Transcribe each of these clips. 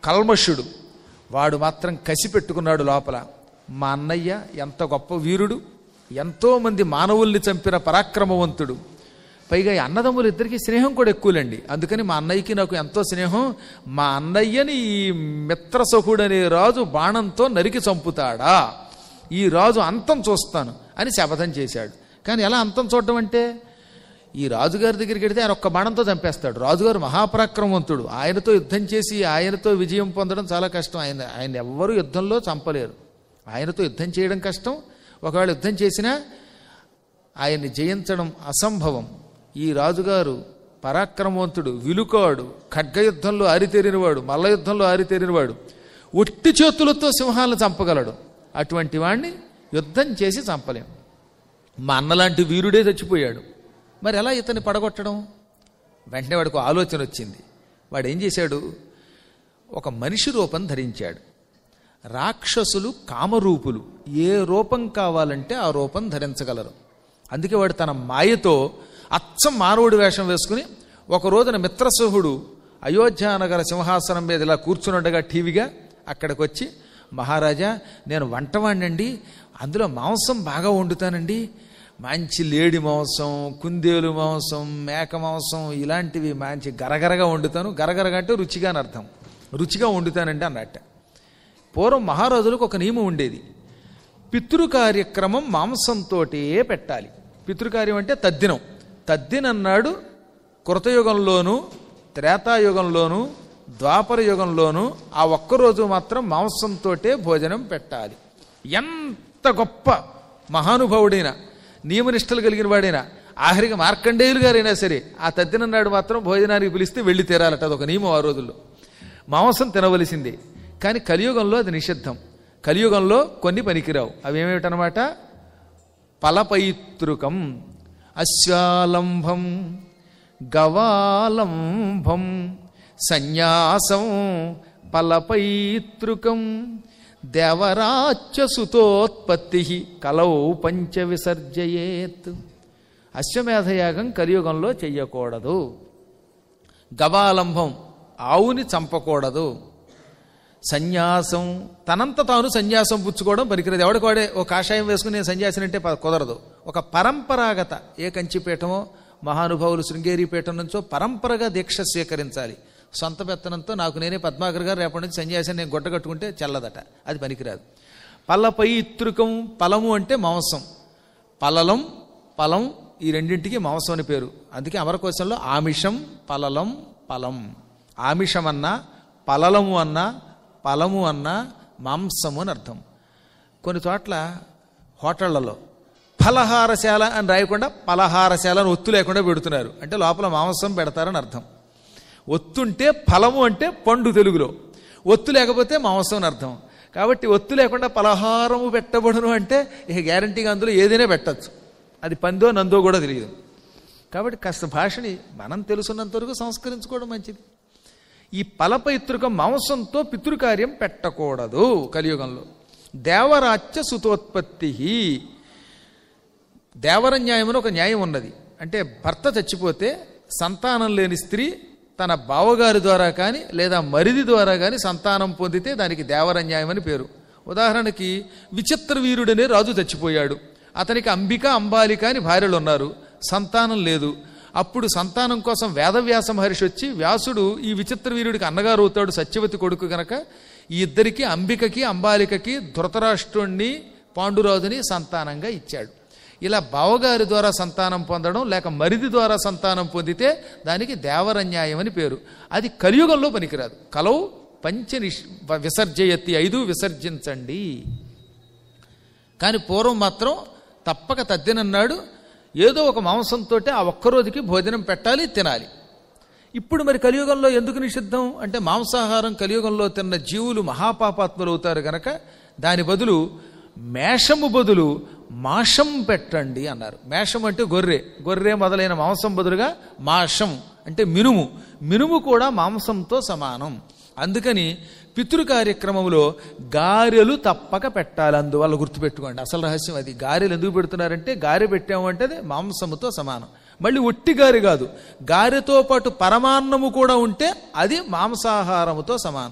కల్మషుడు వాడు మాత్రం కసి పెట్టుకున్నాడు లోపల మా అన్నయ్య ఎంత గొప్ప వీరుడు ఎంతోమంది మానవుల్ని చంపిన పరాక్రమవంతుడు పైగా ఈ అన్నదమ్ములు ఇద్దరికి స్నేహం కూడా ఎక్కువలండి అందుకని మా అన్నయ్యకి నాకు ఎంతో స్నేహం మా అన్నయ్యని ఈ మిత్రసహుడనే రాజు బాణంతో నరికి చంపుతాడా ఈ రాజు అంతం చూస్తాను అని శపథం చేశాడు కానీ ఎలా అంతం చూడడం అంటే ఈ రాజుగారి దగ్గరికి వెడితే ఆయన ఒక్క బాణంతో చంపేస్తాడు రాజుగారు మహాపరాక్రమవంతుడు ఆయనతో యుద్ధం చేసి ఆయనతో విజయం పొందడం చాలా కష్టం ఆయన ఆయన ఎవ్వరూ యుద్ధంలో చంపలేరు ఆయనతో యుద్ధం చేయడం కష్టం ఒకవేళ యుద్ధం చేసినా ఆయన్ని జయించడం అసంభవం ఈ రాజుగారు పరాక్రమవంతుడు విలుకాడు ఖడ్గయుద్ధంలో ఆరితేరినవాడు మల్ల యుద్ధంలో ఆరితేరినవాడు ఒట్టి చేతులతో సింహాలను చంపగలడు అటువంటి వాణ్ణి యుద్ధం చేసి చంపలేం మా అన్నలాంటి వీరుడే చచ్చిపోయాడు మరి ఎలా ఇతన్ని పడగొట్టడం వెంటనే వాడికి ఆలోచన వచ్చింది వాడు ఏం చేశాడు ఒక మనిషి రూపం ధరించాడు రాక్షసులు కామరూపులు ఏ రూపం కావాలంటే ఆ రూపం ధరించగలరు అందుకే వాడు తన మాయతో అచ్చం మానవుడి వేషం వేసుకుని ఒక రోజున మిత్రసహుడు అయోధ్యానగర సింహాసనం మీద ఇలా కూర్చునుండగా టీవీగా అక్కడికి వచ్చి మహారాజా నేను వంటవాణ్ణండి అందులో మాంసం బాగా వండుతానండి మంచి లేడి మాంసం కుందేలు మాంసం మేక మాంసం ఇలాంటివి మంచి గరగరగా వండుతాను గరగరగా అంటే రుచిగా అని అర్థం రుచిగా వండుతానండి అన్నట్ట పూర్వం మహారాజులకు ఒక నియమం ఉండేది పితృ కార్యక్రమం మాంసంతోటే పెట్టాలి పితృకార్యం అంటే తద్దినం తద్దినన్నాడు కృతయుగంలోనూ త్రేతాయుగంలోనూ ద్వాపర యుగంలోనూ ఆ ఒక్కరోజు మాత్రం మాంసంతోటే భోజనం పెట్టాలి ఎంత గొప్ప మహానుభావుడైనా నియమనిష్టలు కలిగిన వాడైనా ఆఖరికి మార్కండేయులు గారైనా సరే ఆ తద్దినన్నాడు మాత్రం భోజనానికి పిలిస్తే వెళ్ళి తీరాలట అదొక నియమం ఆ రోజుల్లో మాంసం తినవలసిందే కానీ కలియుగంలో అది నిషిద్ధం కలియుగంలో కొన్ని పనికిరావు అవి ఏమిటనమాట పలపైతృకం అశ్వాలంభం గవాలంభం సన్యాసం పలపైతృకం దేవరాజ్య సుతోత్పత్తి కలౌ పంచ విసర్జయేత్ అశ్వమేధయాగం కలియుగంలో చెయ్యకూడదు గవాలంభం ఆవుని చంపకూడదు సన్యాసం తనంత తాను సన్యాసం పుచ్చుకోవడం పనికిరదు ఎవడికి వాడే ఓ కాషాయం వేసుకుని నేను సన్యాసిని అంటే ప- కుదరదు ఒక పరంపరాగత ఏ కంచిపీఠమో మహానుభావులు శృంగేరి పీఠం నుంచో పరంపరగా దీక్ష స్వీకరించాలి సొంత పెత్తనంతో నాకు నేనే పద్మాకర్ గారు రేపటి నుంచి సన్యాసిని నేను గుడ్డ కట్టుకుంటే చల్లదట అది పనికిరాదు పల్లపై ఇతృకం పలము అంటే మాంసం పలలం పలం ఈ రెండింటికి మాంసం అని పేరు అందుకే అమరకోశంలో ఆమిషం పలలం పలం ఆమిషం అన్నా పలలము అన్నా పలము అన్నా మాంసము అని అర్థం కొన్ని చోట్ల హోటళ్లలో ఫలహారశాల అని రాయకుండా పలహారశాల అని ఒత్తు లేకుండా పెడుతున్నారు అంటే లోపల మాంసం పెడతారని అర్థం ఒత్తుంటే ఫలము అంటే పండు తెలుగులో ఒత్తు లేకపోతే మాంసం అని అర్థం కాబట్టి ఒత్తు లేకుండా పలహారము పెట్టబడును అంటే ఇక గ్యారంటీగా అందులో ఏదైనా పెట్టచ్చు అది పందో నందో కూడా తెలియదు కాబట్టి కాస్త భాషని మనం తెలుసున్నంత వరకు సంస్కరించుకోవడం మంచిది ఈ పలపైతృకం మాంసంతో పితృకార్యం పెట్టకూడదు కలియుగంలో దేవరాజ్య సుతోత్పత్తి దేవర న్యాయం అని ఒక న్యాయం ఉన్నది అంటే భర్త చచ్చిపోతే సంతానం లేని స్త్రీ తన బావగారి ద్వారా కానీ లేదా మరిది ద్వారా కానీ సంతానం పొందితే దానికి దేవర న్యాయం అని పేరు ఉదాహరణకి విచిత్ర వీరుడనే రాజు చచ్చిపోయాడు అతనికి అంబిక అంబాలిక అని భార్యలు ఉన్నారు సంతానం లేదు అప్పుడు సంతానం కోసం వేదవ్యాస మహర్షి వచ్చి వ్యాసుడు ఈ విచిత్ర వీరుడికి అన్నగారు అవుతాడు సత్యవతి కొడుకు గనక ఈ ఇద్దరికి అంబికకి అంబాలికకి ధృతరాష్ట్రుణ్ణి పాండురాజుని సంతానంగా ఇచ్చాడు ఇలా బావగారి ద్వారా సంతానం పొందడం లేక మరిది ద్వారా సంతానం పొందితే దానికి దేవరన్యాయం అని పేరు అది కలియుగంలో పనికిరాదు కలవు పంచ నిష్ విసర్జయత్తి ఐదు విసర్జించండి కానీ పూర్వం మాత్రం తప్పక తద్దినన్నాడు ఏదో ఒక మాంసంతో ఆ ఒక్కరోజుకి భోజనం పెట్టాలి తినాలి ఇప్పుడు మరి కలియుగంలో ఎందుకు నిషిద్ధం అంటే మాంసాహారం కలియుగంలో తిన్న జీవులు మహాపాపాత్ములు అవుతారు గనక దాని బదులు మేషము బదులు మాషం పెట్టండి అన్నారు మేషం అంటే గొర్రె గొర్రె మొదలైన మాంసం బదులుగా మాషం అంటే మినుము మినుము కూడా మాంసంతో సమానం అందుకని పితృ కార్యక్రమంలో గారెలు తప్పక పెట్టాలి అందువల్ల గుర్తుపెట్టుకోండి అసలు రహస్యం అది గారెలు ఎందుకు పెడుతున్నారంటే గారె పెట్టామంటే అది మాంసముతో సమానం మళ్ళీ ఒట్టి గారె కాదు గారెతో పాటు పరమాన్నము కూడా ఉంటే అది మాంసాహారముతో సమానం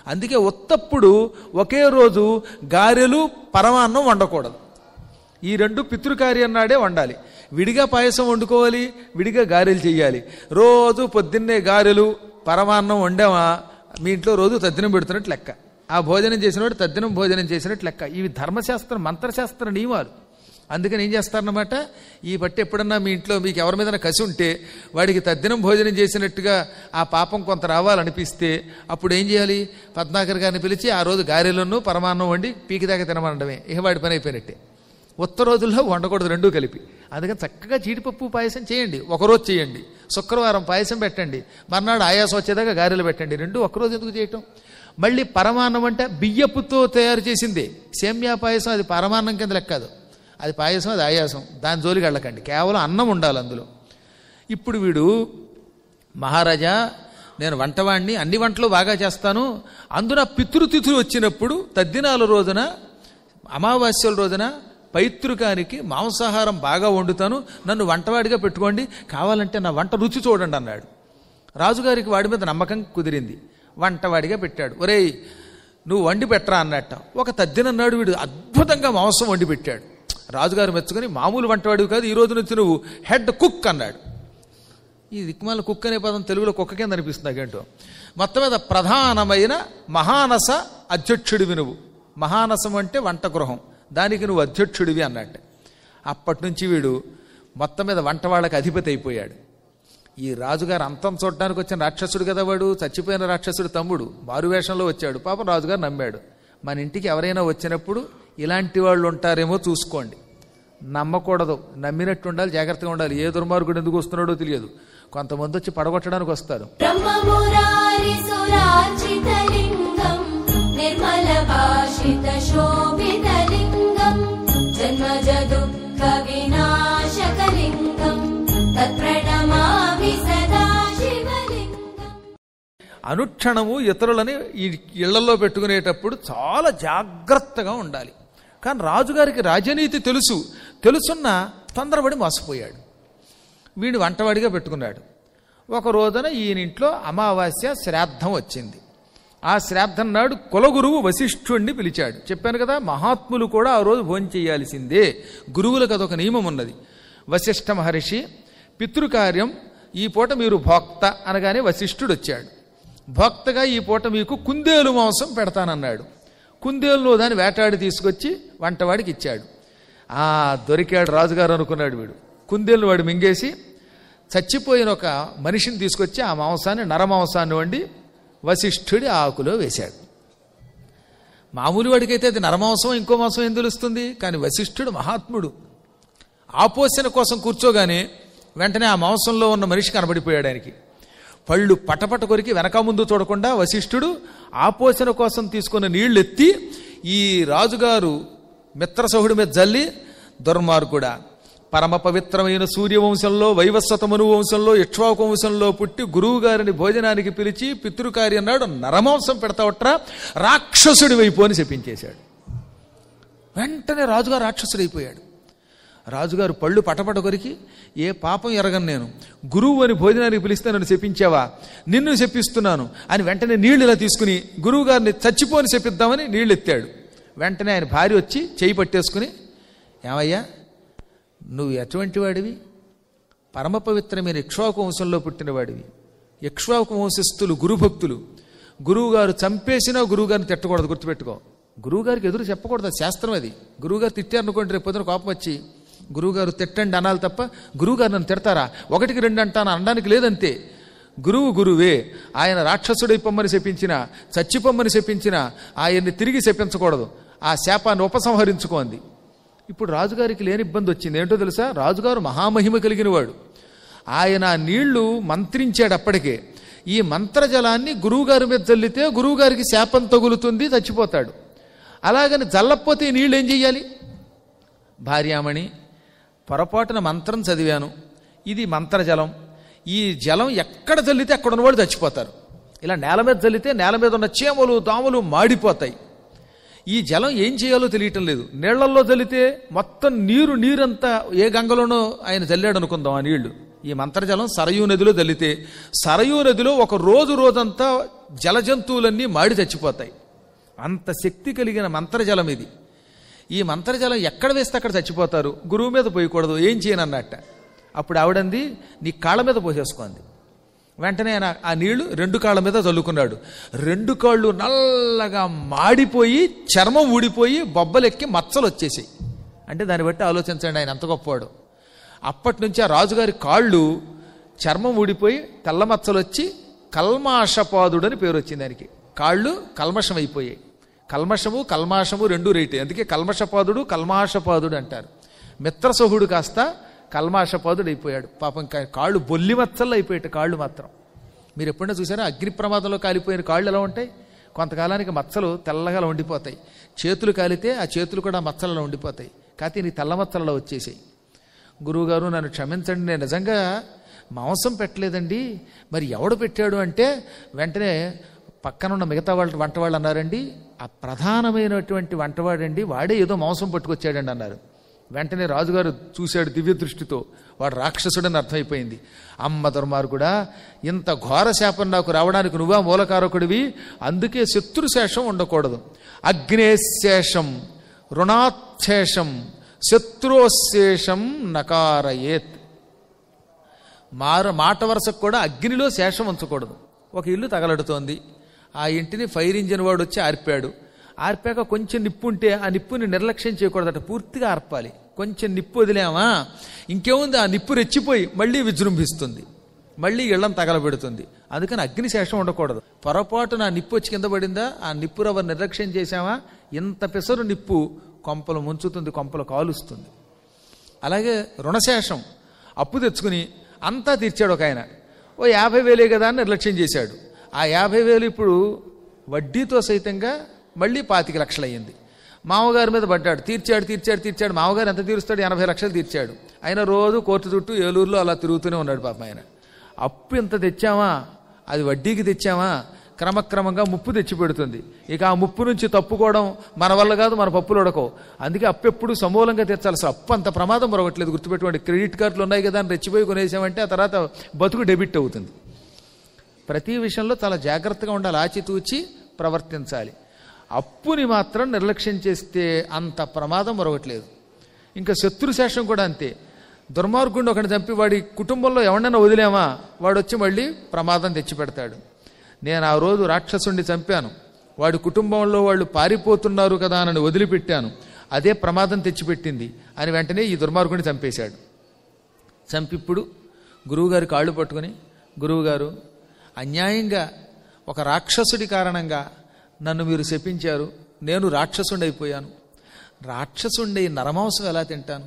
అందుకే ఉత్తప్పుడు ఒకే రోజు గారెలు పరమాన్నం వండకూడదు ఈ రెండు పితృకార్యం నాడే వండాలి విడిగా పాయసం వండుకోవాలి విడిగా గారెలు చేయాలి రోజు పొద్దున్నే గారెలు పరమాన్నం వండామా మీ ఇంట్లో రోజు తద్దినం పెడుతున్నట్టు లెక్క ఆ భోజనం చేసినవాడు తద్దినం భోజనం చేసినట్టు లెక్క ఇవి ధర్మశాస్త్ర మంత్రశాస్త్ర నియమాలు అందుకని ఏం చేస్తారన్నమాట ఈ బట్టి ఎప్పుడన్నా మీ ఇంట్లో మీకు ఎవరి మీద కసి ఉంటే వాడికి తద్దినం భోజనం చేసినట్టుగా ఆ పాపం కొంత రావాలనిపిస్తే అప్పుడు ఏం చేయాలి పద్మాకర్ గారిని పిలిచి ఆ రోజు గారెలను పరమాన్నం వండి పీకిదాకా తినమనడమే ఇక వాడి పని అయిపోయినట్టే ఉత్త రోజుల్లో వండకూడదు రెండూ కలిపి అందుకని చక్కగా జీడిపప్పు పాయసం చేయండి ఒకరోజు చేయండి శుక్రవారం పాయసం పెట్టండి మర్నాడు ఆయాసం వచ్చేదాకా గారెలు పెట్టండి రెండు ఒకరోజు ఎందుకు చేయటం మళ్ళీ పరమాన్నం అంటే బియ్యపుతో తయారు చేసింది సేమ్యా పాయసం అది పరమాన్నం కింద లెక్కదు అది పాయసం అది ఆయాసం దాని జోలికి వెళ్ళకండి కేవలం అన్నం ఉండాలి అందులో ఇప్పుడు వీడు మహారాజా నేను వంటవాణ్ణి అన్ని వంటలు బాగా చేస్తాను అందున పితృతిథులు వచ్చినప్పుడు తద్దినాల రోజున అమావాస్యల రోజున పైతృకానికి మాంసాహారం బాగా వండుతాను నన్ను వంటవాడిగా పెట్టుకోండి కావాలంటే నా వంట రుచి చూడండి అన్నాడు రాజుగారికి వాడి మీద నమ్మకం కుదిరింది వంటవాడిగా పెట్టాడు ఒరేయ్ నువ్వు వండి పెట్టరా అన్నట్ట ఒక తద్దినన్నాడు వీడు అద్భుతంగా మాంసం వండి పెట్టాడు రాజుగారు మెచ్చుకొని మామూలు వంటవాడివి కాదు ఈ రోజు నుంచి నువ్వు హెడ్ కుక్ అన్నాడు ఈ దిక్కుమాల కుక్క అనే పదం తెలుగులో కుక్క కింద అనిపిస్తుంది నాకేంటో మొత్తం మీద ప్రధానమైన మహానస అధ్యక్షుడివి నువ్వు మహానసం అంటే వంట గృహం దానికి నువ్వు అధ్యక్షుడివి అన్నట్టు అప్పటి నుంచి వీడు మొత్తం మీద వంట వాళ్ళకి అధిపతి అయిపోయాడు ఈ రాజుగారు అంతం చూడడానికి వచ్చిన రాక్షసుడు కదా వాడు చచ్చిపోయిన రాక్షసుడు తమ్ముడు మారువేషంలో వచ్చాడు పాపం రాజుగారు నమ్మాడు మన ఇంటికి ఎవరైనా వచ్చినప్పుడు ఇలాంటి వాళ్ళు ఉంటారేమో చూసుకోండి నమ్మకూడదు నమ్మినట్టు ఉండాలి జాగ్రత్తగా ఉండాలి ఏ దుర్మార్గుడు ఎందుకు వస్తున్నాడో తెలియదు కొంతమంది వచ్చి పడగొట్టడానికి వస్తారు ब्रह्ममुरारिसुरार्चितलिङ्गम् निर्मलभाषितशोभितलिङ्गम् जन्मजदुःखविनाशकलिङ्गम् तत्प्रणमामि सदा शिवलिङ्गम् అనుక్షణము ఇతరులని ఈ ఇళ్లలో పెట్టుకునేటప్పుడు చాలా జాగ్రత్తగా ఉండాలి కానీ రాజుగారికి రాజనీతి తెలుసు తెలుసున్న తొందరపడి మోసపోయాడు వీడు వంటవాడిగా పెట్టుకున్నాడు ఒక రోజున ఈయనింట్లో అమావాస్య శ్రాద్ధం వచ్చింది ఆ శ్రాద్ధం నాడు కులగురువు వశిష్ఠుణ్ణి పిలిచాడు చెప్పాను కదా మహాత్ములు కూడా ఆ రోజు భోజనం చేయాల్సిందే గురువులకు అదొక నియమం ఉన్నది వశిష్ఠ మహర్షి పితృకార్యం ఈ పూట మీరు భోక్త అనగానే వశిష్ఠుడు వచ్చాడు భోక్తగా ఈ పూట మీకు కుందేలు మాంసం పెడతానన్నాడు కుందేలులో దాన్ని వేటాడి తీసుకొచ్చి వంటవాడికి ఇచ్చాడు ఆ దొరికాడు రాజుగారు అనుకున్నాడు వీడు కుందేలు వాడు మింగేసి చచ్చిపోయిన ఒక మనిషిని తీసుకొచ్చి ఆ మాంసాన్ని నరమాంసాన్ని వండి వశిష్ఠుడి ఆకులో వేశాడు మామూలు వాడికైతే అది నరమాంసం ఇంకో మాంసం ఏం తెలుస్తుంది కానీ వశిష్ఠుడు మహాత్ముడు ఆపోసన కోసం కూర్చోగానే వెంటనే ఆ మాంసంలో ఉన్న మనిషి కనబడిపోయాడు ఆయనకి పళ్ళు పటపట కొరికి వెనక ముందు చూడకుండా వశిష్ఠుడు ఆపోసన కోసం తీసుకున్న నీళ్లు ఎత్తి ఈ రాజుగారు మిత్రసహుడి మీద జల్లి దుర్మార్గుడా పరమ పవిత్రమైన సూర్యవంశంలో వైవస్వతమను వంశంలో ఇక్ష్వాకు వంశంలో పుట్టి గురువు గారిని భోజనానికి పిలిచి పితృకార్యం నాడు నరమాంసం పెడతావట్రా రాక్షసుడి వైపు అని చెప్పించేశాడు వెంటనే రాజుగారు రాక్షసుడైపోయాడు రాజుగారు పళ్ళు పటపట కొరికి ఏ పాపం ఎరగను నేను గురువు అని భోజనానికి పిలిస్తే నన్ను చెప్పించావా నిన్ను చెప్పిస్తున్నాను అని వెంటనే నీళ్లు ఇలా తీసుకుని గురువు గారిని చచ్చిపోని చెప్పిద్దామని నీళ్లు ఎత్తాడు వెంటనే ఆయన భార్య వచ్చి చేయి పట్టేసుకుని ఏమయ్యా నువ్వు ఎటువంటి వాడివి పరమ పవిత్రమైన ఇక్ష్వాకు వంశంలో పుట్టినవాడివి ఇక్ష్వాకు వంశస్థులు గురుభక్తులు గురువుగారు చంపేసినా గురువుగారిని తిట్టకూడదు గుర్తుపెట్టుకో గురువుగారికి ఎదురు చెప్పకూడదు అది శాస్త్రం అది గురువుగారు తిట్టారనుకోండి రేపు పొద్దున కోపం వచ్చి గురువుగారు తిట్టండి అనాలి తప్ప గురువుగారు నన్ను తిడతారా ఒకటికి రెండు అంటాను అనడానికి లేదంతే గురువు గురువే ఆయన రాక్షసుడైపోమ్మని చెప్పించిన చచ్చిపోమ్మని చెప్పించిన ఆయన్ని తిరిగి చెప్పించకూడదు ఆ శాపాన్ని ఉపసంహరించుకోంది ఇప్పుడు రాజుగారికి లేని ఇబ్బంది వచ్చింది ఏంటో తెలుసా రాజుగారు మహామహిమ కలిగిన వాడు ఆయన ఆ నీళ్లు మంత్రించాడు అప్పటికే ఈ మంత్రజలాన్ని గురువుగారి మీద చల్లితే గురువుగారికి శాపం తగులుతుంది చచ్చిపోతాడు అలాగని జల్లకపోతే ఈ నీళ్ళు ఏం చెయ్యాలి భార్యామణి పొరపాటున మంత్రం చదివాను ఇది మంత్రజలం ఈ జలం ఎక్కడ చల్లితే అక్కడ ఉన్నవాడు చచ్చిపోతారు ఇలా నేల మీద చల్లితే నేల మీద ఉన్న చీమలు దోమలు మాడిపోతాయి ఈ జలం ఏం చేయాలో తెలియటం లేదు నీళ్లల్లో చల్లితే మొత్తం నీరు నీరంతా ఏ గంగలోనో ఆయన చల్లాడు అనుకుందాం ఆ నీళ్లు ఈ మంత్రజలం సరయూ నదిలో దల్లితే సరయూ నదిలో ఒక రోజు రోజంతా జలజంతువులన్నీ మాడి చచ్చిపోతాయి అంత శక్తి కలిగిన మంత్రజలం ఇది ఈ మంత్రజలం ఎక్కడ వేస్తే అక్కడ చచ్చిపోతారు గురువు మీద పోయకూడదు ఏం చేయను అన్నట్ట అప్పుడు ఆవిడంది నీ కాళ్ళ మీద పోసేసుకోండి వెంటనే ఆయన ఆ నీళ్లు రెండు కాళ్ళ మీద చల్లుకున్నాడు రెండు కాళ్ళు నల్లగా మాడిపోయి చర్మం ఊడిపోయి బొబ్బలెక్కి మచ్చలు వచ్చేసాయి అంటే దాన్ని బట్టి ఆలోచించండి ఆయన ఎంత గొప్పవాడు అప్పటి నుంచి ఆ రాజుగారి కాళ్ళు చర్మం ఊడిపోయి తెల్ల మచ్చలు వచ్చి కల్మాషపాదుడు అని పేరు వచ్చింది దానికి కాళ్ళు కల్మషం అయిపోయాయి కల్మషము కల్మాషము రెండు రేటే అందుకే కల్మషపాదుడు కల్మాషపాదుడు అంటారు మిత్రసహుడు కాస్త కల్మాషపాదుడు అయిపోయాడు పాపం కా- కాళ్ళు బొల్లి మచ్చల్లో అయిపోయాడు కాళ్ళు మాత్రం మీరు ఎప్పుడైనా చూసారా అగ్ని ప్రమాదంలో కాలిపోయిన కాళ్ళు ఎలా ఉంటాయి కొంతకాలానికి మచ్చలు తెల్లగా అలా ఉండిపోతాయి చేతులు కాలితే ఆ చేతులు కూడా మచ్చలలో ఉండిపోతాయి కాకపోతే నీ తెల్ల మచ్చలలో వచ్చేసాయి గురువుగారు నన్ను క్షమించండి నేను నిజంగా మాంసం పెట్టలేదండి మరి ఎవడు పెట్టాడు అంటే వెంటనే పక్కన ఉన్న మిగతా వాళ్ళ వంట వాళ్ళు అన్నారండి ఆ ప్రధానమైనటువంటి వంటవాడండి వాడే ఏదో మాంసం పట్టుకొచ్చాడండి అన్నారు వెంటనే రాజుగారు చూశాడు దివ్య దృష్టితో వాడు రాక్షసుడని అర్థమైపోయింది అమ్మ దుర్మార్గుడా ఇంత ఘోర శాపం నాకు రావడానికి నువ్వా మూలకారకుడివి అందుకే శత్రుశేషం ఉండకూడదు అగ్నేశేషం రుణాశేషం శత్రోశేషం నకారయేత్ మార మాట వరుసకు కూడా అగ్నిలో శేషం ఉంచకూడదు ఒక ఇల్లు తగలడుతోంది ఆ ఇంటిని ఫైర్ ఇంజిన్ వాడు వచ్చి ఆర్పాడు ఆర్పాక కొంచెం నిప్పు ఉంటే ఆ నిప్పుని నిర్లక్ష్యం చేయకూడదట పూర్తిగా ఆర్పాలి కొంచెం నిప్పు వదిలేమా ఇంకేముంది ఆ నిప్పు రెచ్చిపోయి మళ్ళీ విజృంభిస్తుంది మళ్ళీ ఇళ్లను తగలబెడుతుంది అందుకని అగ్ని శేషం ఉండకూడదు పొరపాటు నా నిప్పు వచ్చి కింద పడిందా ఆ నిప్పు రవ్వ నిర్లక్ష్యం చేశామా ఇంత పెసరు నిప్పు కొంపలు ముంచుతుంది కొంపలు కాలుస్తుంది అలాగే రుణశేషం అప్పు తెచ్చుకుని అంతా తీర్చాడు ఒక ఆయన ఓ యాభై వేలే కదా అని నిర్లక్ష్యం చేశాడు ఆ యాభై వేలు ఇప్పుడు వడ్డీతో సైతంగా మళ్ళీ పాతిక లక్షలు అయ్యింది మామగారి మీద పడ్డాడు తీర్చాడు తీర్చాడు తీర్చాడు మామగారు ఎంత తీరుస్తాడు ఎనభై లక్షలు తీర్చాడు ఆయన రోజు కోర్టు చుట్టూ ఏలూరులో అలా తిరుగుతూనే ఉన్నాడు పాపం ఆయన అప్పు ఇంత తెచ్చామా అది వడ్డీకి తెచ్చామా క్రమక్రమంగా ముప్పు తెచ్చి పెడుతుంది ఇక ఆ ముప్పు నుంచి తప్పుకోవడం మన వల్ల కాదు మన పప్పులు ఉడకవు అందుకే అప్పు ఎప్పుడు సమూలంగా తెచ్చాలి అసలు అప్పు అంత ప్రమాదం మరొకట్లేదు గుర్తుపెట్టుకోండి క్రెడిట్ కార్డులు ఉన్నాయి కదా అని రెచ్చిపోయి కొనేసామంటే ఆ తర్వాత బతుకు డెబిట్ అవుతుంది ప్రతి విషయంలో చాలా జాగ్రత్తగా ఉండాలి ఆచితూచి ప్రవర్తించాలి అప్పుని మాత్రం నిర్లక్ష్యం చేస్తే అంత ప్రమాదం మరొకట్లేదు ఇంకా శత్రుశేషం కూడా అంతే దుర్మార్గుడిని ఒకటి చంపి వాడి కుటుంబంలో ఎవరినైనా వదిలేమా వాడు వచ్చి మళ్ళీ ప్రమాదం తెచ్చిపెడతాడు నేను ఆ రోజు రాక్షసుణ్ణి చంపాను వాడి కుటుంబంలో వాళ్ళు పారిపోతున్నారు కదా అని వదిలిపెట్టాను అదే ప్రమాదం తెచ్చిపెట్టింది అని వెంటనే ఈ దుర్మార్గుడిని చంపేశాడు చంపిప్పుడు గురువుగారి కాళ్ళు పట్టుకుని గురువుగారు అన్యాయంగా ఒక రాక్షసుడి కారణంగా నన్ను మీరు శపించారు నేను రాక్షసుండైపోయాను రాక్షసుండై నరమాంసం ఎలా తింటాను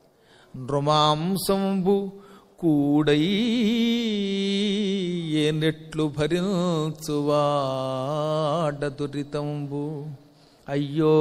నృమాంసంబు కూడై ఏ నెట్లు భరించువాడ దురితంబు అయ్యో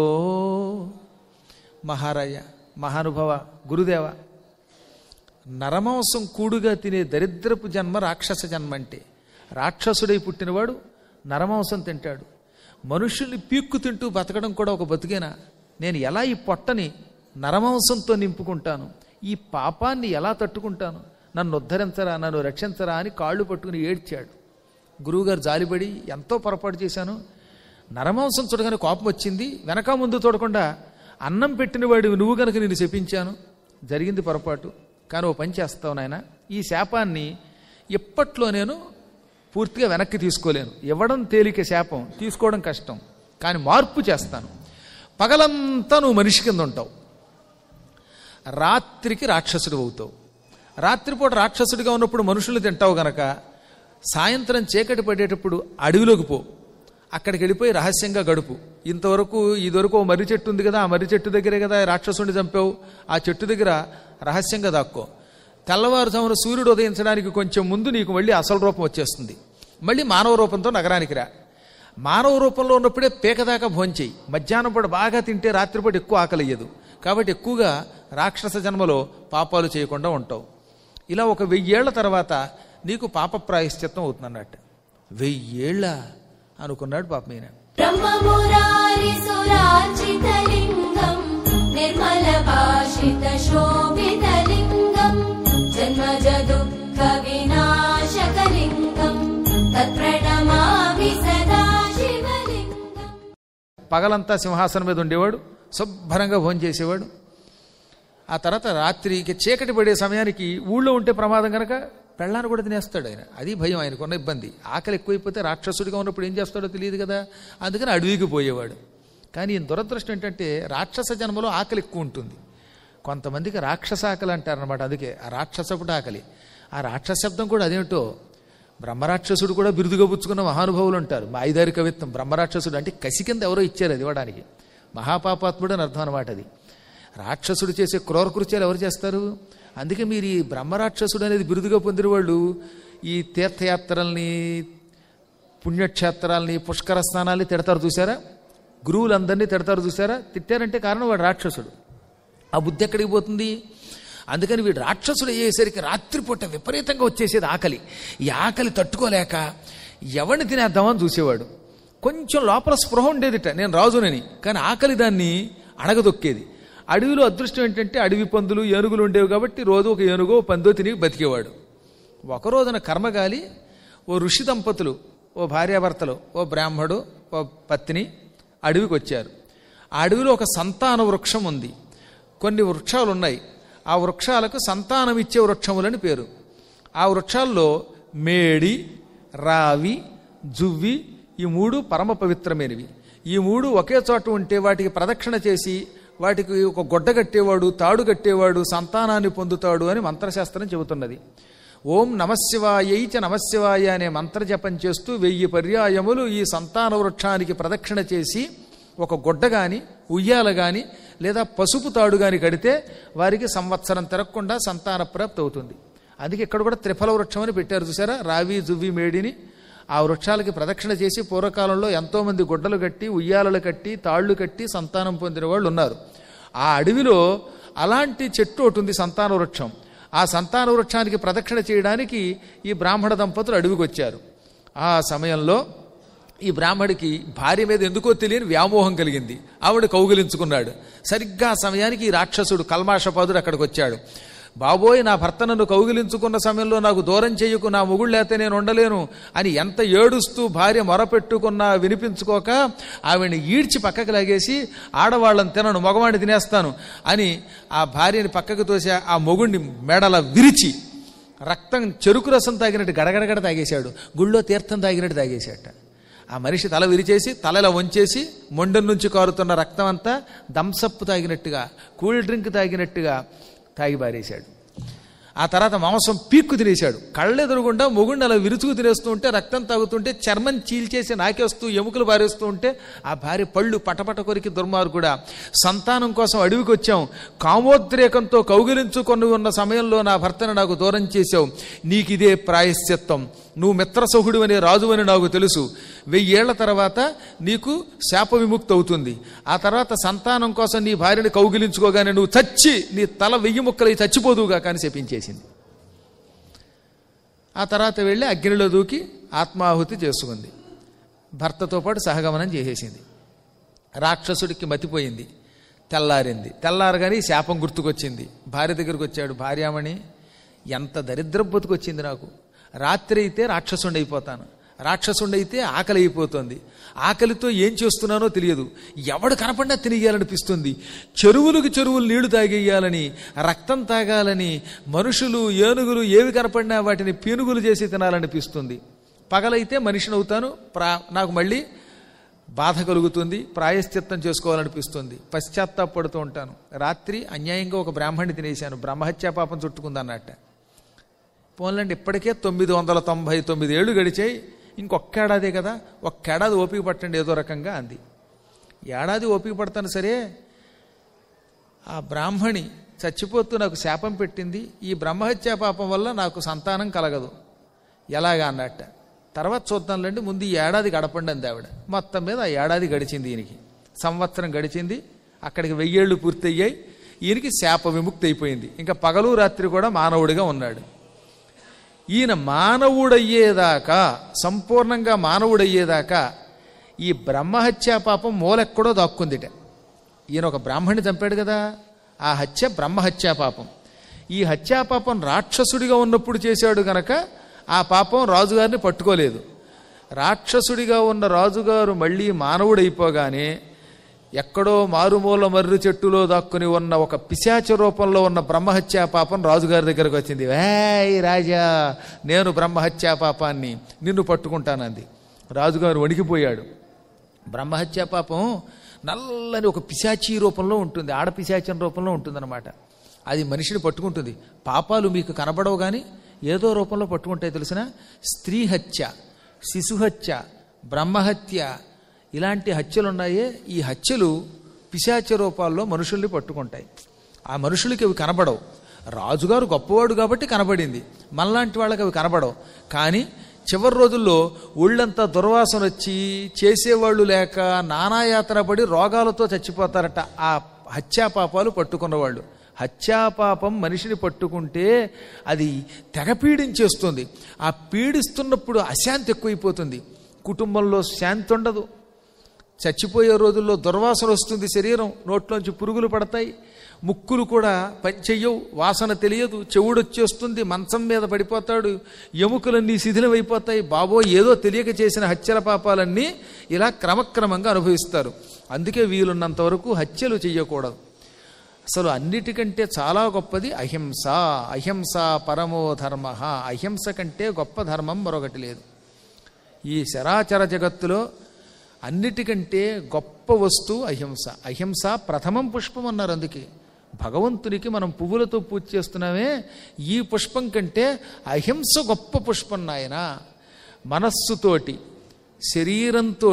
మహారాజ మహానుభవ గురుదేవ నరమాంసం కూడుగా తినే దరిద్రపు జన్మ రాక్షస జన్మ అంటే రాక్షసుడై పుట్టినవాడు నరమాంసం తింటాడు మనుషుల్ని పీక్కు తింటూ బతకడం కూడా ఒక బతుకేనా నేను ఎలా ఈ పొట్టని నరమాంసంతో నింపుకుంటాను ఈ పాపాన్ని ఎలా తట్టుకుంటాను నన్ను ఉద్ధరించరా నన్ను రక్షించరా అని కాళ్ళు పట్టుకుని ఏడ్చాడు గురువుగారు జాలిపడి ఎంతో పొరపాటు చేశాను నరమాంసం చూడగానే కోపం వచ్చింది వెనక ముందు చూడకుండా అన్నం పెట్టిన వాడివి నువ్వు గనక నేను శపించాను జరిగింది పొరపాటు కానీ ఓ పని చేస్తావు నాయన ఈ శాపాన్ని ఎప్పట్లో నేను పూర్తిగా వెనక్కి తీసుకోలేను ఇవ్వడం తేలిక శాపం తీసుకోవడం కష్టం కానీ మార్పు చేస్తాను పగలంతా నువ్వు మనిషి కింద ఉంటావు రాత్రికి రాక్షసుడు అవుతావు రాత్రిపూట రాక్షసుడిగా ఉన్నప్పుడు మనుషులు తింటావు గనక సాయంత్రం చీకటి పడేటప్పుడు అడవిలోకి పో అక్కడికి వెళ్ళిపోయి రహస్యంగా గడుపు ఇంతవరకు ఇదివరకు ఓ మర్రి చెట్టు ఉంది కదా ఆ మర్రి చెట్టు దగ్గరే కదా రాక్షసుడిని చంపావు ఆ చెట్టు దగ్గర రహస్యంగా దాక్కో తెల్లవారుజామున సూర్యుడు ఉదయించడానికి కొంచెం ముందు నీకు మళ్ళీ అసలు రూపం వచ్చేస్తుంది మళ్ళీ మానవ రూపంతో నగరానికి రా మానవ రూపంలో ఉన్నప్పుడే పేకదాకా భోంచేయి మధ్యాహ్నం పూట బాగా తింటే రాత్రిపూట ఎక్కువ ఆకలియ్యదు కాబట్టి ఎక్కువగా రాక్షస జన్మలో పాపాలు చేయకుండా ఉంటావు ఇలా ఒక వెయ్యేళ్ల తర్వాత నీకు పాప ప్రాయశ్చిత్తం అవుతుందన్నట్టు వెయ్యేళ్ళ అనుకున్నాడు పాప ఈయన ब्रह्ममुरारिसुरार्चितलिङ्गम् निर्मलभाषितशोभितलिङ्गम् जन्मजदुःख పగలంతా సింహాసనం మీద ఉండేవాడు శుభ్రంగా భోజనం చేసేవాడు ఆ తర్వాత రాత్రికి చీకటి పడే సమయానికి ఊళ్ళో ఉంటే ప్రమాదం కనుక పెళ్ళాన్ని కూడా తినేస్తాడు ఆయన అది భయం ఆయనకున్న ఇబ్బంది ఆకలి ఎక్కువైపోతే రాక్షసుడిగా ఉన్నప్పుడు ఏం చేస్తాడో తెలియదు కదా అందుకని అడవికి పోయేవాడు కానీ ఈయన దురదృష్టం ఏంటంటే రాక్షస జన్మలో ఆకలి ఎక్కువ ఉంటుంది కొంతమందికి రాక్షస ఆకలి అంటారనమాట అందుకే ఆ రాక్షసపుట ఆకలి ఆ రాక్షస శబ్దం కూడా అదేమిటో బ్రహ్మరాక్షసుడు కూడా బిరుదుగా పుచ్చుకున్న మహానుభావులు ఉంటారు మా ఐదారి కవిత్వం బ్రహ్మరాక్షసుడు అంటే కసి కింద ఎవరో ఇచ్చారు అది ఇవ్వడానికి మహాపాపాత్ముడు అని అర్థం అనమాట అది రాక్షసుడు చేసే క్రూర కృత్యాలు ఎవరు చేస్తారు అందుకే మీరు ఈ బ్రహ్మరాక్షసుడు అనేది బిరుదుగా పొందిన వాళ్ళు ఈ తీర్థయాత్రల్ని పుణ్యక్షేత్రాల్ని పుష్కర స్నానాల్ని తిడతారు చూసారా గురువులందరినీ తిడతారు చూసారా తిట్టారంటే కారణం వాడు రాక్షసుడు ఆ బుద్ధి ఎక్కడికి పోతుంది అందుకని వీడు రాక్షసుడు అయ్యేసరికి రాత్రిపూట విపరీతంగా వచ్చేసేది ఆకలి ఈ ఆకలి తట్టుకోలేక ఎవరిని తినేద్దామని చూసేవాడు కొంచెం లోపల స్పృహ ఉండేదిట నేను రాజునని కానీ ఆకలి దాన్ని అణగదొక్కేది అడవిలో అదృష్టం ఏంటంటే అడవి పందులు ఏనుగులు ఉండేవి కాబట్టి రోజు ఒక ఏనుగో పందో తిని బతికేవాడు ఒక రోజున కర్మగాలి ఓ ఋషి దంపతులు ఓ భార్యాభర్తలు ఓ బ్రాహ్మడు ఓ పత్ని అడవికి వచ్చారు ఆ అడవిలో ఒక సంతాన వృక్షం ఉంది కొన్ని వృక్షాలు ఉన్నాయి ఆ వృక్షాలకు సంతానం ఇచ్చే వృక్షములని పేరు ఆ వృక్షాల్లో మేడి రావి జువ్వి ఈ మూడు పరమ పవిత్రమైనవి ఈ మూడు ఒకే చోట ఉంటే వాటికి ప్రదక్షిణ చేసి వాటికి ఒక గొడ్డ కట్టేవాడు తాడు కట్టేవాడు సంతానాన్ని పొందుతాడు అని మంత్రశాస్త్రం చెబుతున్నది ఓం నమశివాయై చ నమశివాయ అనే మంత్రజపం చేస్తూ వెయ్యి పర్యాయములు ఈ సంతాన వృక్షానికి ప్రదక్షిణ చేసి ఒక గుడ్డ గాని ఉయ్యాల గాని లేదా పసుపు తాడు గాని కడితే వారికి సంవత్సరం తిరగకుండా సంతాన ప్రాప్తి అవుతుంది అందుకే ఇక్కడ కూడా త్రిఫల వృక్షం అని పెట్టారు చూసారా రావి జువ్వి మేడిని ఆ వృక్షాలకి ప్రదక్షిణ చేసి పూర్వకాలంలో ఎంతోమంది గుడ్డలు కట్టి ఉయ్యాలలు కట్టి తాళ్లు కట్టి సంతానం పొందిన వాళ్ళు ఉన్నారు ఆ అడవిలో అలాంటి చెట్టు ఒకటి ఉంది సంతాన వృక్షం ఆ సంతాన వృక్షానికి ప్రదక్షిణ చేయడానికి ఈ బ్రాహ్మణ దంపతులు అడవికి వచ్చారు ఆ సమయంలో ఈ బ్రాహ్మడికి భార్య మీద ఎందుకో తెలియని వ్యామోహం కలిగింది ఆవిడ కౌగిలించుకున్నాడు సరిగ్గా ఆ సమయానికి ఈ రాక్షసుడు కల్మాషపాదుడు అక్కడికి వచ్చాడు బాబోయ్ నా భర్త నన్ను కౌగిలించుకున్న సమయంలో నాకు దూరం చేయకు నా మొగుళ్ళు లేతే నేను ఉండలేను అని ఎంత ఏడుస్తూ భార్య మొరపెట్టుకున్నా వినిపించుకోక ఆవిడ్ని ఈడ్చి పక్కకి లాగేసి ఆడవాళ్ళని తినను మగవాడిని తినేస్తాను అని ఆ భార్యని పక్కకు తోసి ఆ మొగుడిని మెడల విరిచి రక్తం చెరుకు రసం తాగినట్టు గడగడగడ తాగేశాడు గుళ్ళో తీర్థం తాగినట్టు తాగేశాట ఆ మనిషి తల విరిచేసి తలలో వంచేసి మొండెం నుంచి కారుతున్న రక్తం అంతా దంసప్పు తాగినట్టుగా కూల్ డ్రింక్ తాగినట్టుగా తాగి బారేశాడు ఆ తర్వాత మాంసం పీక్కు తినేశాడు కళ్ళెదురుగుండా మొగుండు అలా విరుచుకు తినేస్తూ ఉంటే రక్తం తాగుతుంటే చర్మం చీల్చేసి నాకేస్తూ ఎముకలు బారేస్తూ ఉంటే ఆ భార్య పళ్ళు పటపట కొరికి దుర్మార్గుడా సంతానం కోసం అడవికి వచ్చాం కామోద్రేకంతో కౌగిలించుకొని ఉన్న సమయంలో నా భర్తను నాకు దూరం చేశావు నీకిదే ప్రాయశ్చిత్తం నువ్వు మిత్రసౌహుడు అనే రాజు అని నాకు తెలుసు వెయ్యేళ్ల తర్వాత నీకు శాప విముక్తి అవుతుంది ఆ తర్వాత సంతానం కోసం నీ భార్యని కౌగిలించుకోగానే నువ్వు చచ్చి నీ తల వెయ్యి ముక్కలై చచ్చిపోదువుగా కానీ శపించేసింది ఆ తర్వాత వెళ్ళి అగ్నిలో దూకి ఆత్మాహుతి చేసుకుంది భర్తతో పాటు సహగమనం చేసేసింది రాక్షసుడికి మతిపోయింది తెల్లారింది తెల్లారగానే ఈ శాపం గుర్తుకొచ్చింది భార్య దగ్గరికి వచ్చాడు భార్యామణి ఎంత దరిద్రం బతుకొచ్చింది నాకు రాత్రి అయితే రాక్షసుండి అయిపోతాను రాక్షసుండి అయితే ఆకలి అయిపోతుంది ఆకలితో ఏం చేస్తున్నానో తెలియదు ఎవడు కనపడినా తినేయాలనిపిస్తుంది చెరువులకు చెరువులు నీళ్లు తాగేయాలని రక్తం తాగాలని మనుషులు ఏనుగులు ఏవి కనపడినా వాటిని పీనుగులు చేసి తినాలనిపిస్తుంది పగలైతే మనిషిని అవుతాను ప్రా నాకు మళ్ళీ బాధ కలుగుతుంది ప్రాయశ్చిత్తం చేసుకోవాలనిపిస్తుంది పశ్చాత్తాపడుతూ ఉంటాను రాత్రి అన్యాయంగా ఒక బ్రాహ్మణ్ణి తినేశాను బ్రహ్మహత్యా పాపం చుట్టుకుందన్నట్ట పోన్లండి ఇప్పటికే తొమ్మిది వందల తొంభై తొమ్మిది ఏళ్ళు గడిచాయి ఇంకొక్కేడాదే కదా ఒక్కేడాది ఓపిక పట్టండి ఏదో రకంగా అంది ఏడాది ఓపిక పడతాను సరే ఆ బ్రాహ్మణి చచ్చిపోతూ నాకు శాపం పెట్టింది ఈ బ్రహ్మహత్యా పాపం వల్ల నాకు సంతానం కలగదు ఎలాగా అన్నట్ట తర్వాత చూద్దాంలేండి ముందు ఈ ఏడాది గడపండి అంది ఆవిడ మొత్తం మీద ఆ ఏడాది గడిచింది ఈయనకి సంవత్సరం గడిచింది అక్కడికి వెయ్యేళ్ళు పూర్తయ్యాయి ఈయనకి శాప విముక్తి అయిపోయింది ఇంకా పగలు రాత్రి కూడా మానవుడిగా ఉన్నాడు ఈయన మానవుడయ్యేదాకా సంపూర్ణంగా మానవుడయ్యేదాకా ఈ బ్రహ్మహత్యా పాపం మూలెక్కడో దాక్కుందిట ఈయన ఒక బ్రాహ్మణ్ణి చంపాడు కదా ఆ హత్య బ్రహ్మహత్యా పాపం ఈ హత్యా పాపం రాక్షసుడిగా ఉన్నప్పుడు చేశాడు గనక ఆ పాపం రాజుగారిని పట్టుకోలేదు రాక్షసుడిగా ఉన్న రాజుగారు మళ్ళీ మానవుడైపోగానే ఎక్కడో మారుమూల మర్రి చెట్టులో దాక్కుని ఉన్న ఒక పిశాచ రూపంలో ఉన్న బ్రహ్మహత్యా పాపం రాజుగారి దగ్గరకు వచ్చింది వేయ్ రాజా నేను బ్రహ్మహత్యా పాపాన్ని నిన్ను పట్టుకుంటానంది రాజుగారు వణికిపోయాడు బ్రహ్మహత్యా పాపం నల్లని ఒక పిశాచీ రూపంలో ఉంటుంది ఆడ పిశాచం రూపంలో ఉంటుందన్నమాట అది మనిషిని పట్టుకుంటుంది పాపాలు మీకు కనబడవు కానీ ఏదో రూపంలో పట్టుకుంటాయి తెలిసిన స్త్రీ హత్య శిశుహత్య బ్రహ్మహత్య ఇలాంటి హత్యలు ఉన్నాయే ఈ హత్యలు పిశాచ రూపాల్లో మనుషుల్ని పట్టుకుంటాయి ఆ మనుషులకి అవి కనబడవు రాజుగారు గొప్పవాడు కాబట్టి కనబడింది మనలాంటి వాళ్ళకి అవి కనబడవు కానీ చివరి రోజుల్లో ఒళ్ళంతా దుర్వాసన వచ్చి చేసేవాళ్ళు లేక నానాయాతన పడి రోగాలతో చచ్చిపోతారట ఆ హత్యాపాపాలు పట్టుకున్నవాళ్ళు హత్యాపాపం మనిషిని పట్టుకుంటే అది తెగ పీడించేస్తుంది ఆ పీడిస్తున్నప్పుడు అశాంతి ఎక్కువైపోతుంది కుటుంబంలో శాంతి ఉండదు చచ్చిపోయే రోజుల్లో దుర్వాసన వస్తుంది శరీరం నోట్లోంచి పురుగులు పడతాయి ముక్కులు కూడా పనిచెయ్యవు వాసన తెలియదు చెవుడు వచ్చేస్తుంది మంచం మీద పడిపోతాడు ఎముకలన్నీ శిథిలమైపోతాయి బాబో ఏదో తెలియక చేసిన హత్యల పాపాలన్నీ ఇలా క్రమక్రమంగా అనుభవిస్తారు అందుకే వీలున్నంత వరకు హత్యలు చెయ్యకూడదు అసలు అన్నిటికంటే చాలా గొప్పది అహింస అహింస పరమో ధర్మ అహింస కంటే గొప్ప ధర్మం మరొకటి లేదు ఈ చరాచర జగత్తులో అన్నిటికంటే గొప్ప వస్తువు అహింస అహింస ప్రథమం పుష్పం అన్నారు అందుకే భగవంతునికి మనం పువ్వులతో పూజ చేస్తున్నామే ఈ పుష్పం కంటే అహింస గొప్ప పుష్పం నాయన మనస్సుతోటి శరీరంతో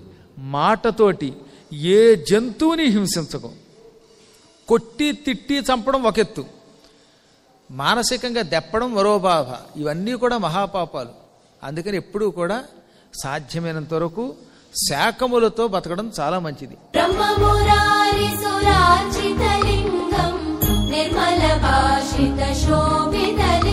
మాటతోటి ఏ జంతువుని హింసించకు కొట్టి తిట్టి చంపడం ఒక ఎత్తు మానసికంగా దెప్పడం మరో బాధ ఇవన్నీ కూడా మహాపాపాలు అందుకని ఎప్పుడూ కూడా సాధ్యమైనంత వరకు శాకములతో బతకడం చాలా మంచిది ब्रह्ममुरारिसुरार्चितलिङ्गम् निर्मलभाषितशोभितलिङ्गम्